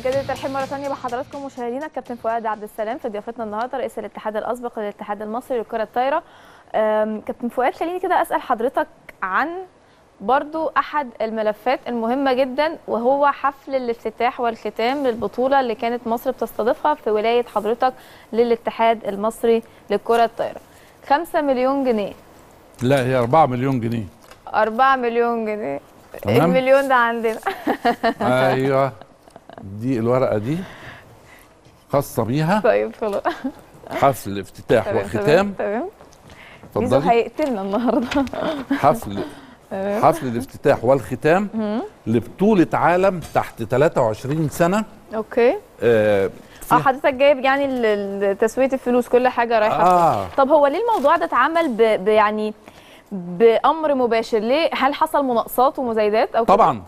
كده ترحيب مره ثانيه بحضراتكم مشاهدينا الكابتن فؤاد عبد السلام في ضيافتنا النهارده رئيس الاتحاد الاسبق للاتحاد المصري للكره الطايره أم، كابتن فؤاد خليني كده اسال حضرتك عن برضو احد الملفات المهمه جدا وهو حفل الافتتاح والختام للبطوله اللي كانت مصر بتستضيفها في ولايه حضرتك للاتحاد المصري للكره الطايره 5 مليون جنيه لا هي 4 مليون جنيه 4 مليون جنيه تمام. المليون ده عندنا ايوه دي الورقه دي خاصه بيها طيب خلاص حفل افتتاح تمام، وختام تمام ميزو اتفضلي هيقتلنا النهارده حفل تمام. حفل الافتتاح والختام لبطوله عالم تحت 23 سنه اوكي آه في- اه حضرتك جايب يعني ال- ال- تسويه الفلوس كل حاجه رايحه آه. فين. طب هو ليه الموضوع ده اتعمل ب... ب... يعني بامر مباشر ليه هل حصل مناقصات ومزايدات او كده؟ طبعا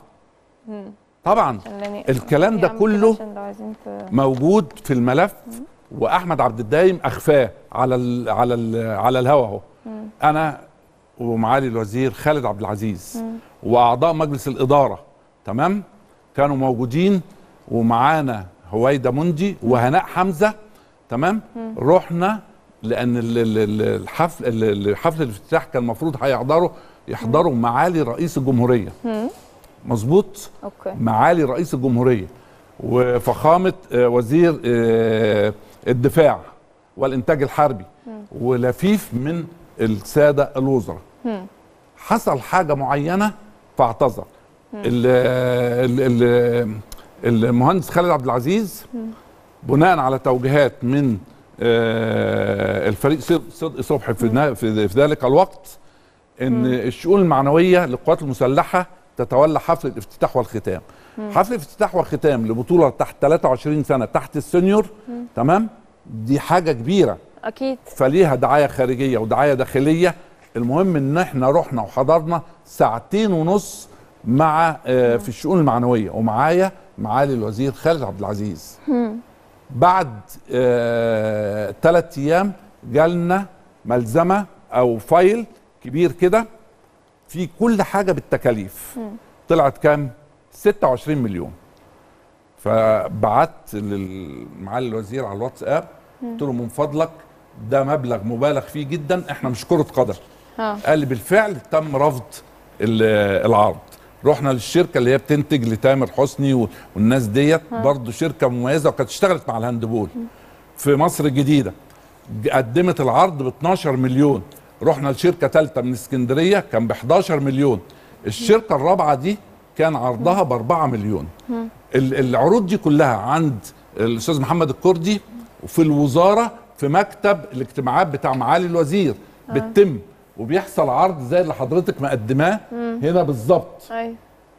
طبعا يعني الكلام ده يعني كله عشان لو عايزين ت- موجود في الملف واحمد عبد الدايم اخفاه على ال على ال على الهوا اهو انا ومعالي الوزير خالد عبد العزيز واعضاء مجلس الاداره تمام كانوا موجودين ومعانا هويدا مندي وهناء حمزه تمام رحنا لان ال- ال- ال- الحفل ال- ال- حفل الافتتاح كان المفروض هيحضروا يحضروا معالي رئيس الجمهوريه مظبوط اوكي معالي رئيس الجمهوريه وفخامه آه، وزير آه، الدفاع والانتاج الحربي ولفيف من الساده الوزراء حصل حاجه معينه فاعتذر ال- ال- ال- المهندس خالد عبد العزيز بناء على توجيهات من آه، الفريق صد- صدقي صبحي في نا- في في ذلك الوقت ان الشؤون المعنويه للقوات المسلحه تتولى حفل الافتتاح والختام حفل الافتتاح والختام لبطوله تحت 23 سنه تحت السنيور تمام دي حاجه كبيره اكيد فليها دعايه خارجيه ودعايه داخليه المهم ان احنا رحنا وحضرنا ساعتين ونص مع آه، في الشؤون المعنويه ومعايا معالي الوزير خالد عبد العزيز بعد ثلاث ايام جالنا ملزمه او فايل كبير كده في كل حاجه بالتكاليف طلعت كام 26 مليون فبعت لمعالي الوزير على الواتساب قلت له من فضلك ده مبلغ مبالغ فيه جدا احنا مش كره قدم اه قال لي بالفعل تم رفض ال- العرض رحنا للشركه اللي هي بتنتج لتامر حسني و- والناس ديت برضه شركه مميزه وكانت اشتغلت مع الهاندبول في مصر الجديده ج- قدمت العرض ب 12 مليون رحنا لشركه ثالثه من اسكندريه كان ب 11 مليون الشركه الرابعه دي كان عرضها ب 4 مليون ال- العروض دي كلها عند الاستاذ محمد الكردي وفي الوزاره في مكتب الاجتماعات بتاع معالي الوزير بتتم وبيحصل عرض زي اللي حضرتك مقدماه هنا بالظبط ايوه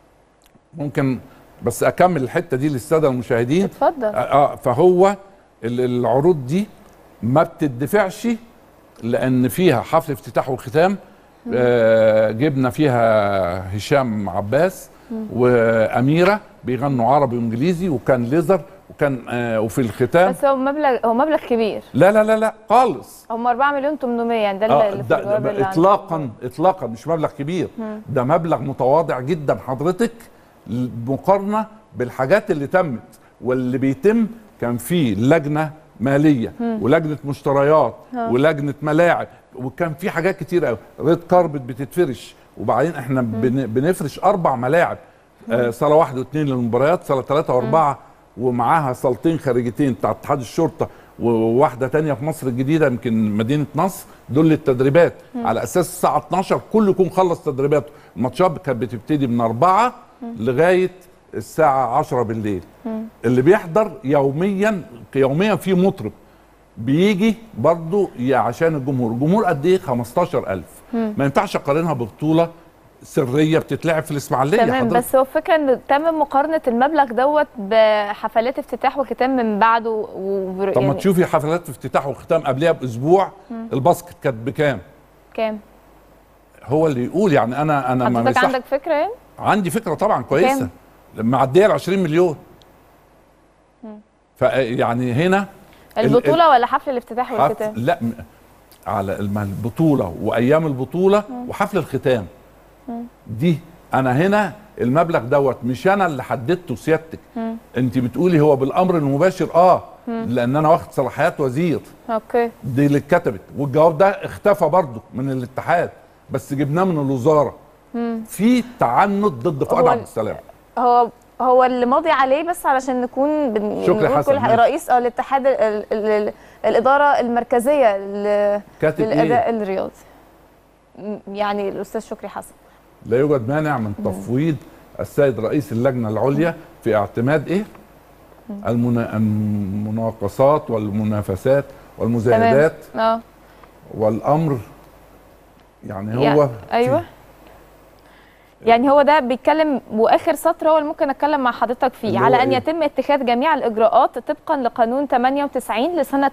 ممكن بس اكمل الحته دي للساده المشاهدين اتفضل اه فهو ال- العروض دي ما بتدفعش لان فيها حفل افتتاح وختام آه جبنا فيها هشام عباس واميره بيغنوا عربي وانجليزي وكان ليزر وكان آه وفي الختام بس هو مبلغ هو مبلغ كبير لا لا لا لا خالص هم 4 مليون 800 يعني ده آه اللي في ده الجواب ده اللي عندي. اطلاقا اطلاقا مش مبلغ كبير ده مبلغ متواضع جدا حضرتك مقارنه بالحاجات اللي تمت واللي بيتم كان في لجنه ماليه ولجنه مشتريات ولجنه ملاعب وكان في حاجات كتير قوي ريد كاربت بتتفرش وبعدين احنا بن- بنفرش اربع ملاعب آه صاله واحده واثنين للمباريات صاله ثلاثه واربعه ومعاها صالتين خارجتين بتاع اتحاد الشرطه وواحده تانية في مصر الجديده يمكن مدينه نصر دول للتدريبات على اساس الساعه 12 كله يكون خلص تدريباته الماتشات كانت بتبتدي من 4 لغايه الساعه 10 بالليل اللي بيحضر يوميا يوميا في مطرب بيجي برضه يا عشان الجمهور الجمهور قد ايه 15000 ما ينفعش اقارنها ببطوله سريه بتتلعب في الاسماعيليه تمام حضرتك. بس هو الفكره ان تم مقارنه المبلغ دوت بحفلات افتتاح وختام من بعده و... طب ما تشوفي حفلات افتتاح وختام قبلها باسبوع الباسكت كانت بكام كام هو اللي يقول يعني انا انا ما حضرتك مسح عندك فكره يعني عندي فكره طبعا كويسه كام؟ معديه ال 20 مليون فيعني هنا ال- البطوله ولا حفل الافتتاح حفل والختام لا م- على الم- البطوله وايام البطوله وحفل الختام دي انا هنا المبلغ دوت مش انا اللي حددته سيادتك انت بتقولي هو بالامر المباشر اه لان انا واخد صلاحيات وزير اوكي دي اللي اتكتبت والجواب ده اختفى برضه من الاتحاد بس جبناه من الوزاره في تعنت ضد فؤاد هو عبد السلام هو هو اللي ماضي عليه بس علشان نكون بن... شكري نقول حسن، كل حاجة. ماشي. رئيس اه الاتحاد ال... ال... ال... الاداره المركزيه ل... كاتب للاداء ايه الرياضي م- يعني الاستاذ شكري حسن لا يوجد مانع من تفويض السيد رئيس اللجنه العليا في اعتماد ايه المنا... المناقصات والمنافسات والمزايدات اه والامر يعني هو يعني ايوه يعني هو ده بيتكلم واخر سطر هو اللي ممكن اتكلم مع حضرتك فيه اللي هو على ان إيه؟ يتم اتخاذ جميع الاجراءات طبقا لقانون 98 لسنه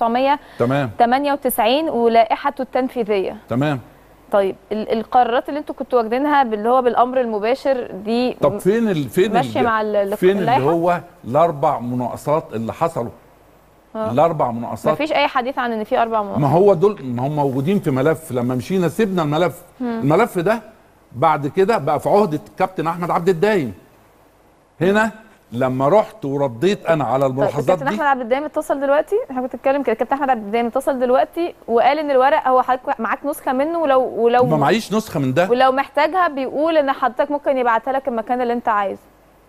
1998 تمام ولائحته التنفيذيه تمام طيب ال- القرارات اللي انتوا كنتوا واخدينها اللي هو بالامر المباشر دي طب فين ال... فين ماشيه ال... مع ال- ال- فين اللي اللائحة؟ هو الاربع مناقصات اللي حصلوا آه. الاربع مناقصات مفيش اي حديث عن ان في اربع ما مناقصات هو دول ما هم موجودين في ملف لما مشينا سيبنا الملف الملف ده بعد كده بقى في عهده كابتن احمد عبد الدايم هنا لما رحت ورديت انا على طيب الملاحظات الكابتن دي احمد عبد الدايم اتصل دلوقتي احنا كنت بتتكلم كده الكابتن احمد عبد الدايم اتصل دلوقتي وقال ان الورق هو حضرتك معاك نسخه منه ولو ولو ما معيش نسخه من ده ولو محتاجها بيقول ان حضرتك ممكن يبعتها لك المكان اللي انت عايزه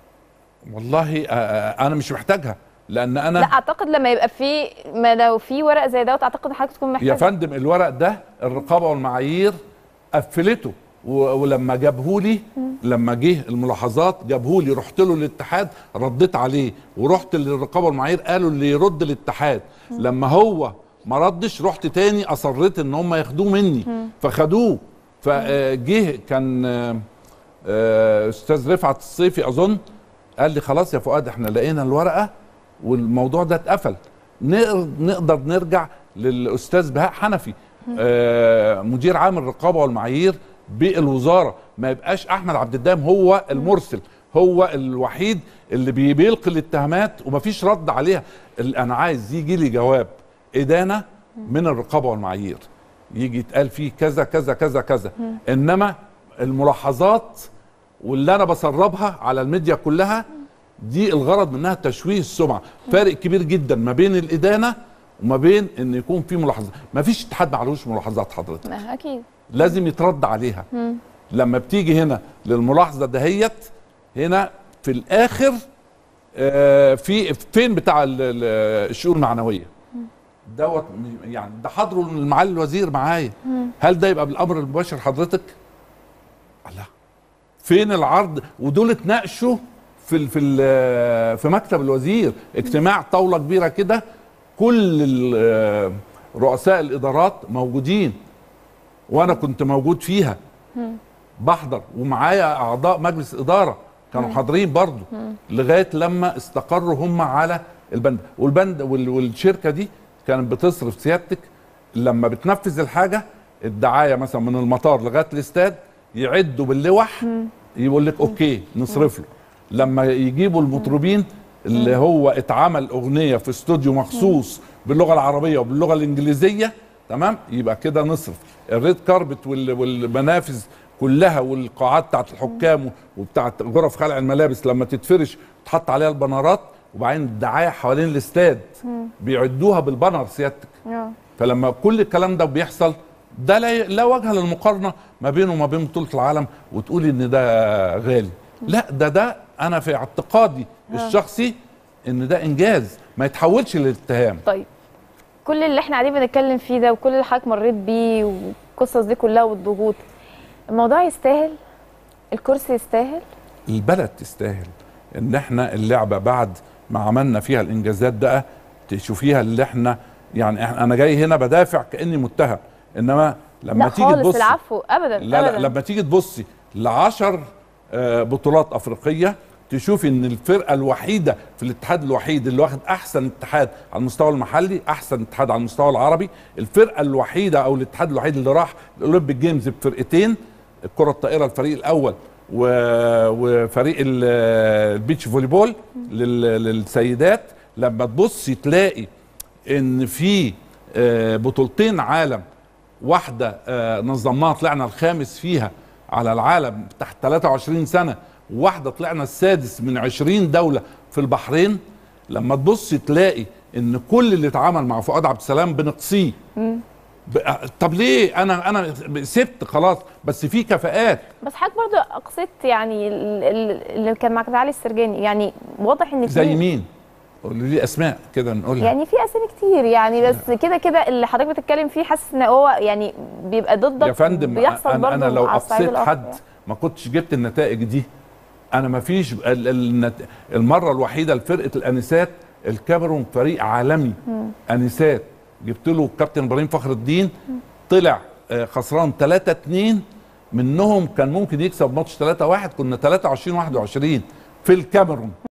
والله آه، آه، انا مش محتاجها لان انا لا اعتقد لما يبقى في ما لو في ورق زي دوت اعتقد حضرتك تكون يا محتاج فندم الورق ده الرقابه والمعايير قفلته و- ولما جابهولي لما جه الملاحظات جابهولي رحت له الاتحاد رديت عليه ورحت للرقابه والمعايير قالوا اللي يرد الاتحاد لما هو ما ردش رحت تاني اصريت ان هم ياخدوه مني فخدوه فجه كان آه، آه، استاذ رفعت الصيفي اظن قال لي خلاص يا فؤاد احنا لقينا الورقه والموضوع ده اتقفل نقر- نقدر نرجع للاستاذ بهاء حنفي آه، مدير عام الرقابه والمعايير بالوزاره ما يبقاش احمد عبد الدام هو المرسل هو الوحيد اللي بي- بيلقي الاتهامات ومفيش رد عليها ال- انا عايز يجي لي جواب ادانه من الرقابه والمعايير يجي يتقال فيه كذا كذا كذا كذا انما الملاحظات واللي انا بسربها على الميديا كلها دي الغرض منها تشويه السمعه فارق كبير جدا ما بين الادانه وما بين ان يكون في ملاحظات ما فيش اتحاد معلوش ملاحظات حضرتك ما اكيد لازم يترد عليها لما بتيجي هنا للملاحظه دهيت هنا في الاخر آه، في فين بتاع ال- ال- الشؤون المعنويه دوت م- يعني ده حضره معالي الوزير معايا هل ده يبقى بالامر المباشر حضرتك لا فين العرض ودول اتناقشوا في ال في ال في مكتب الوزير اجتماع طاوله كبيره كده كل ال- رؤساء الادارات موجودين وانا كنت موجود فيها بحضر ومعايا اعضاء مجلس اداره كانوا حاضرين برضو لغايه لما استقروا هم على البند والبند وال- والشركه دي كانت بتصرف سيادتك لما بتنفذ الحاجه الدعايه مثلا من المطار لغايه الاستاد يعدوا باللوح يقول لك اوكي نصرف له لما يجيبوا المطربين اللي هو اتعمل اغنيه في استوديو مخصوص باللغه العربيه وباللغه الانجليزيه تمام يبقى كده نصرف الريد كاربت وال- والمنافذ كلها والقاعات بتاعت الحكام وبتاعت غرف خلع الملابس لما تتفرش تحط عليها البنرات وبعدين الدعايه حوالين الاستاد بيعدوها بالبنر سيادتك آه. فلما كل الكلام ده بيحصل ده لا, لا وجه للمقارنه ما بينه وما بين بطوله العالم وتقولي ان ده غالي لا ده ده انا في اعتقادي الشخصي ان ده انجاز ما يتحولش للاتهام طيب كل اللي احنا قاعدين بنتكلم فيه ده وكل اللي حضرتك مريت بيه والقصص دي كلها والضغوط الموضوع يستاهل الكرسي يستاهل البلد تستاهل ان احنا اللعبه بعد ما عملنا فيها الانجازات ده تشوفيها اللي احنا يعني إحنا انا جاي هنا بدافع كاني متهم انما لما لا تيجي خالص تبصي العفو ابدا لا ابدا لا لما تيجي تبصي لعشر آه، بطولات افريقيه تشوفي ان الفرقه الوحيده في الاتحاد الوحيد اللي واخد احسن اتحاد على المستوى المحلي احسن اتحاد على المستوى العربي الفرقه الوحيده او الاتحاد الوحيد اللي راح الاولمبيك جيمز بفرقتين الكره الطائره الفريق الاول و... وفريق ال- البيتش فوليبول لل... للسيدات لما تبصي تلاقي ان في آه، بطولتين عالم واحده آه، نظمناها طلعنا الخامس فيها على العالم تحت 23 سنه واحده طلعنا السادس من 20 دوله في البحرين لما تبص تلاقي ان كل اللي اتعامل مع فؤاد عبد السلام بنقصيه بقى- طب ليه انا انا سبت خلاص بس في كفاءات بس حضرتك برضو اقصيت يعني ال- ال- اللي كان مع علي السرجاني يعني واضح ان في زي مين قولي لي اسماء كده نقولها يعني في اسامي كتير يعني بس كده كده اللي حضرتك بتتكلم فيه حاسس ان هو يعني بيبقى ضدك يا فندم بيحصل انا, برضو أنا لو على الصعيد قصيت الآخر حد يعني. ما كنتش جبت النتائج دي انا ما فيش ال- ال- النت- المره الوحيده لفرقه الانسات الكاميرون فريق عالمي انسات جبت له الكابتن ابراهيم فخر الدين طلع آه، خسران 3 2 منهم كان ممكن يكسب ماتش 3 1 كنا 23 21 في الكاميرون